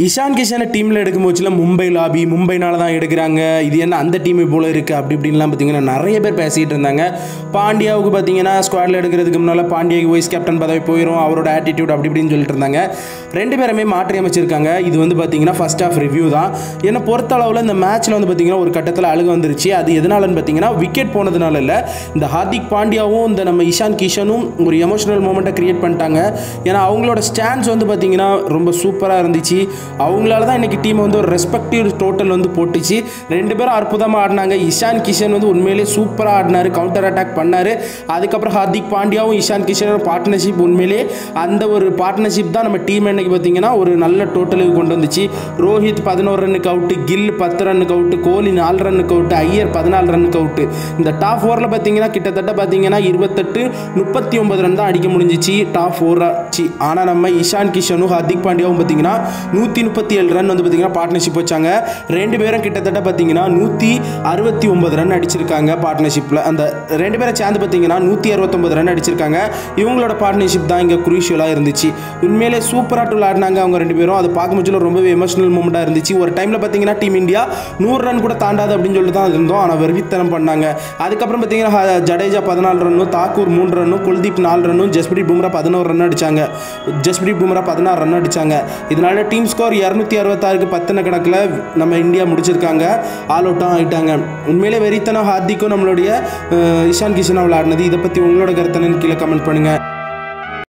இஷான் கிஷனை டீமில் எடுக்கும் போச்சுல மும்பை லாபி மும்பைனால தான் எடுக்கிறாங்க இது என்ன அந்த டீம் போல இருக்குது அப்படி இப்படின்லாம் பார்த்தீங்கன்னா நிறைய பேர் பேசிகிட்டு இருந்தாங்க பாண்டியாவுக்கு பார்த்தீங்கன்னா ஸ்குவாடில் எடுக்கிறதுக்கு முன்னால் பாண்டியாவுக்கு வைஸ் கேப்டன் பதவி போயிடும் அவரோட ஆட்டிடியூட் அப்படி இப்படின்னு சொல்லிட்டு இருந்தாங்க ரெண்டு பேருமே மாற்றி அமைச்சிருக்காங்க இது வந்து பார்த்தீங்கன்னா ஃபர்ஸ்ட் ஆஃப் ரிவ்யூ தான் என்னை பொறுத்த அளவில் இந்த மேட்ச்சில் வந்து பார்த்தீங்கன்னா ஒரு கட்டத்தில் அழுக வந்துருச்சு அது எதனாலன்னு பார்த்தீங்கன்னா விக்கெட் போனதுனால இல்லை இந்த ஹார்திக் பாண்டியாவும் இந்த நம்ம இஷான் கிஷனும் ஒரு எமோஷனல் மூமெண்ட்டை கிரியேட் பண்ணிட்டாங்க ஏன்னா அவங்களோட ஸ்டாண்ட்ஸ் வந்து பார்த்தீங்கன்னா ரொம்ப சூப்பராக இருந்துச்சு அவங்களால தான் இன்றைக்கி டீம் வந்து ஒரு ரெஸ்பெக்டிவ் டோட்டல் வந்து போட்டுச்சு ரெண்டு பேரும் அற்புதமாக ஆடினாங்க இஷான் கிஷன் வந்து உண்மையிலேயே சூப்பராக ஆடினார் கவுண்டர் அட்டாக் பண்ணார் அதுக்கப்புறம் ஹார்திக் பாண்டியாவும் இஷான் கிஷனோட பார்ட்னர்ஷிப் உண்மையிலேயே அந்த ஒரு பார்ட்னர்ஷிப் தான் நம்ம டீம் இன்னைக்கு பார்த்தீங்கன்னா ஒரு நல்ல டோட்டலுக்கு கொண்டு வந்துச்சு ரோஹித் பதினோரு ரன்னுக்கு அவுட்டு கில் பத்து ரன்னுக்கு அவுட்டு கோலி நாலு ரன்னுக்கு அவுட்டு ஐயர் பதினாலு ரன்னுக்கு அவுட்டு இந்த டாப் ஃபோரில் பார்த்தீங்கன்னா கிட்டத்தட்ட பார்த்தீங்கன்னா இருபத்தெட்டு முப்பத்தி ஒன்பது ரன் தான் அடிக்க முடிஞ்சிச்சு டாப் ஃபோர் ஆச்சு ஆனால் நம்ம இஷான் கிஷனும் ஹார்திக் பாண்டியாவும் பார்த்தீங்கன்னா நூற்றி முப்பத்தி ஏழு ரன் வந்து பார்த்தீங்கன்னா பார்ட்னர்ஷிப் வச்சாங்க ரெண்டு பேரும் கிட்டத்தட்ட பார்த்தீங்கன்னா நூற்றி அறுபத்தி ஒன்பது ரன் அடிச்சிருக்காங்க பார்ட்னர்ஷிப்பில் அந்த ரெண்டு பேரும் சேர்ந்து பார்த்தீங்கன்னா நூற்றி அறுபத்தொம்பது ரன் அடிச்சிருக்காங்க இவங்களோட பார்ட்னர்ஷிப் தான் இங்கே குரூஷியலாக இருந்துச்சு உண்மையிலே சூப்பராக விளாடினாங்க அவங்க ரெண்டு பேரும் அதை பார்க்கும்போது ரொம்பவே எமோஷனல் மூமெண்ட்டாக இருந்துச்சு ஒரு டைமில் பார்த்தீங்கன்னா டீம் இந்தியா நூறு ரன் கூட தாண்டாது அப்படின்னு சொல்லிட்டு தான் இருந்தோம் ஆனால் வெறித்தனம் பண்ணாங்க அதுக்கப்புறம் பார்த்தீங்கன்னா ஹ- ஜடேஜா பதினாலு ரன்னும் தாக்கூர் மூணு ரன்னும் குல்தீப் நாலு ரன்னும் ஜஸ்பிரீத் பும்ரா பதினோரு ரன் அடிச்சாங்க ஜஸ்பிரீத் பும்ரா பதினாறு ரன் அடிச்சாங்க இதனால டீம் ஸ்கோர் இரநூத்தி அறுபத்தாறுக்கு பத்தின கணக்கில் நம்ம இந்தியா முடிச்சிருக்காங்க ஆல் அவுட்டும் ஆயிட்டாங்க உண்மையிலே வெறித்தனம் ஹார்திக்கும் நம்மளுடைய அஹ், இஷான் கிஷனும் விளையாடினது இதை பற்றி உங்களோட கருத்தனு கீழே கமெண்ட் பண்ணுங்கள்